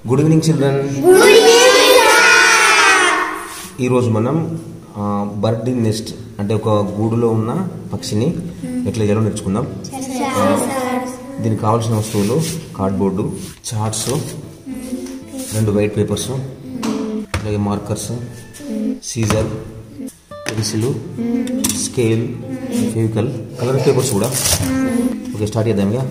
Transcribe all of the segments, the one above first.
Good evening children ఈరోజు మనం bird NEFT అంటే ఒక గూడులో ఉన్న పక్షిని ఎట్లా చేయాలో నేర్చుకుందాం దీనికి కావాల్సిన వస్తువులు కార్డ్బోర్డు చార్ట్స్ రెండు వైట్ పేపర్స్ అలాగే markers scissor pencil scale Fevicol colour papers కూడా ఓకే స్టార్ట్ చేద్దాం ఇక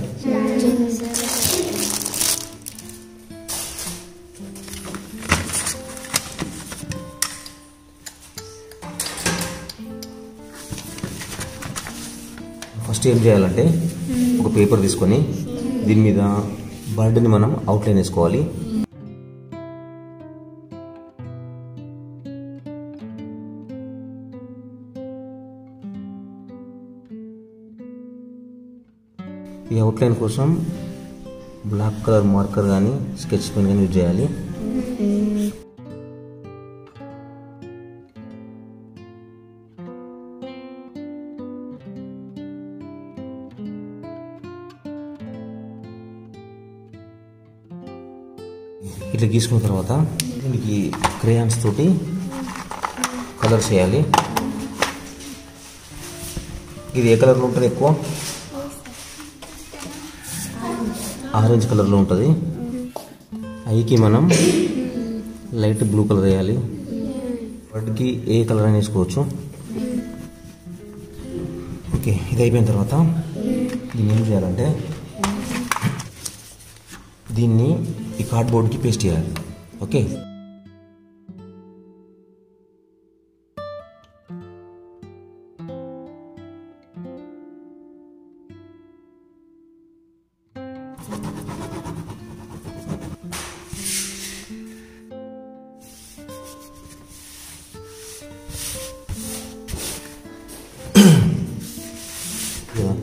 ఫస్ట్ ఏం చేయాలంటే ఒక పేపర్ తీసుకొని దీని మీద బర్డ్ని మనం అవుట్లైన్ వేసుకోవాలి ఈ అవుట్లైన్ కోసం బ్లాక్ కలర్ మార్కర్ కానీ స్కెచ్ పెన్ కానీ యూజ్ చేయాలి ఇట్లా గీసుకున్న తర్వాత దీనికి క్రేయాన్స్ తోటి కలర్స్ వేయాలి ఇది ఏ కలర్లో ఉంటుంది ఎక్కువ ఆరెంజ్ కలర్లో ఉంటుంది ఐకి మనం లైట్ బ్లూ కలర్ వేయాలి బర్డ్కి ఏ కలర్ అయినా వేసుకోవచ్చు ఓకే ఇది అయిపోయిన తర్వాత దీన్ని ఏం చేయాలంటే దీన్ని ఈ కార్డ్బోర్డ్కి పేస్ట్ చేయాలి ఓకే ఇలా.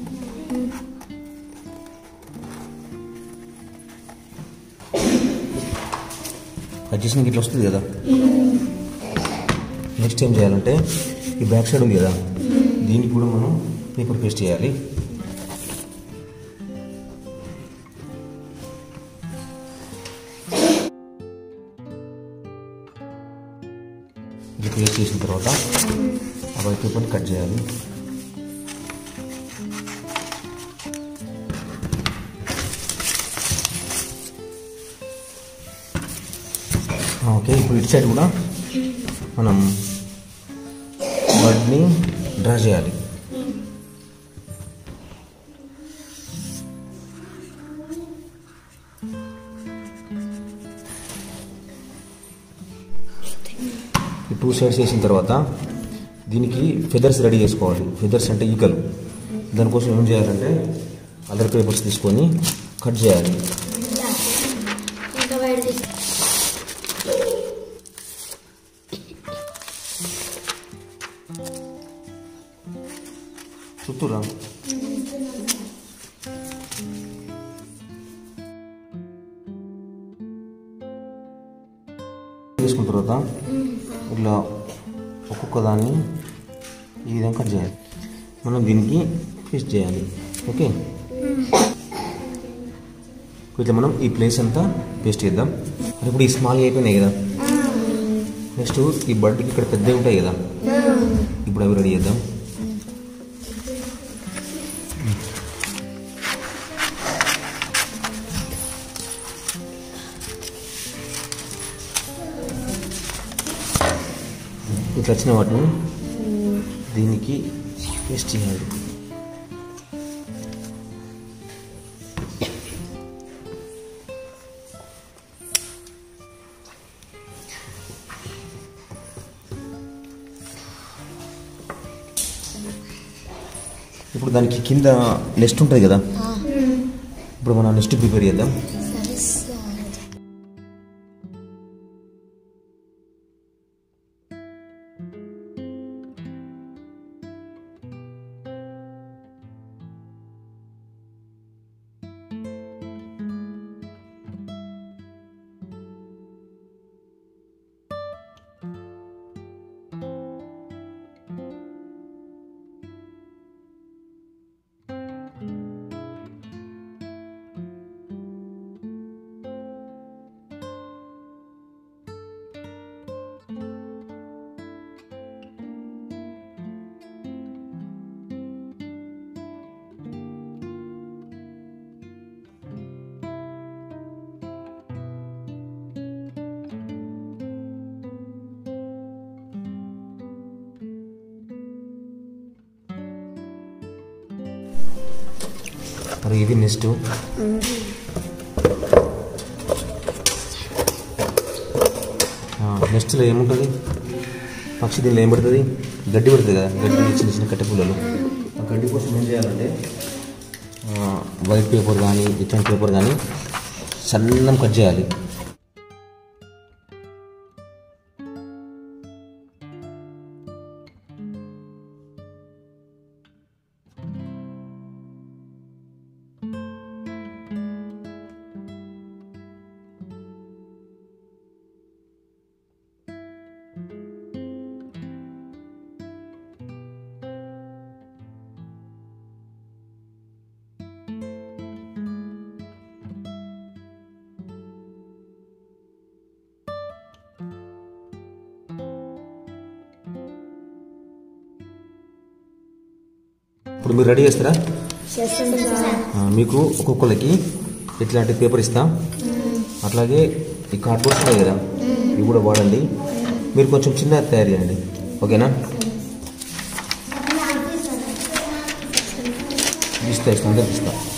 కట్ చేసిన ఇట్లా వస్తుంది కదా నెక్స్ట్ ఏం చేయాలంటే ఈ బ్యాక్ సైడ్ ఉంది కదా దీనికి కూడా మనం పేపర్ పేస్ట్ చేయాలి ఇది పేస్ట్ చేసిన తర్వాత ఆ వైట్ పేపర్ని కట్ చేయాలి ఓకే ఇప్పుడు ఇటు సైడ్ కూడా మనం బర్డ్ని డ్రా చేయాలి ఈ టూ సైడ్స్ వేసిన తర్వాత దీనికి ఫెదర్స్ రెడీ చేసుకోవాలి ఫెదర్స్ అంటే ఈకలు దానికోసం ఏం చేయాలంటే అదర్ పేపర్స్ తీసుకొని కట్ చేయాలి ఇంకా బయట తీసి చుట్టూరా తీసుకున్న తర్వాత ఇట్లా ఒక్కొక్క దాన్ని ఈ విధంగా కట్ చేయాలి మనం దీనికి పేస్ట్ చేయాలి ఓకే ఇట్లా మనం ఈ ప్లేస్ అంతా పేస్ట్ చేద్దాం మరి ఇప్పుడు ఈ స్మాల్ అయిపోయినాయి కదా నెక్స్ట్ ఈ బర్డ్కి ఇక్కడ పెద్దవి ఉంటాయి కదా ఇప్పుడు అవి రెడీ చేద్దాం ఇట్లా వచ్చిన వాటిని దీనికి పేస్ట్ చేయాలి ఇప్పుడు దానికి కింద నెక్స్ట్ ఉంటుంది కదా ఇప్పుడు మనం నెక్స్ట్ ప్రిపేర్ చేద్దాం సరే సార్ మరి ఇది నెక్స్ట్ నెక్స్ట్లో ఏముంటుంది పక్షి దీనిలో ఏం పడుతుంది గడ్డి పడుతుంది కదా గడ్డి చిన్న చిన్న కట్టె పుల్లలు ఆ గడ్డి కోసం ఏం చేయాలంటే ఆ, వైట్ పేపర్ కానీ ఇట్లాంటి పేపర్ కానీ సన్నం కట్ చేయాలి ఇప్పుడు మీరు రెడీ చేస్తారా చేస్తుంది సార్ ఆ, మీకు ఒక్కొక్కరికి ఇట్లాంటి పేపర్ ఇస్తాం అట్లాగే ఈ కార్డ్బోర్డ్స్ ఉన్నాయి కదా ఇవి కూడా వాడండి మీరు కొంచెం చిన్న తయారు చేయండి ఓకేనా ఇస్తా ఇస్తా అందరికి ఇస్తా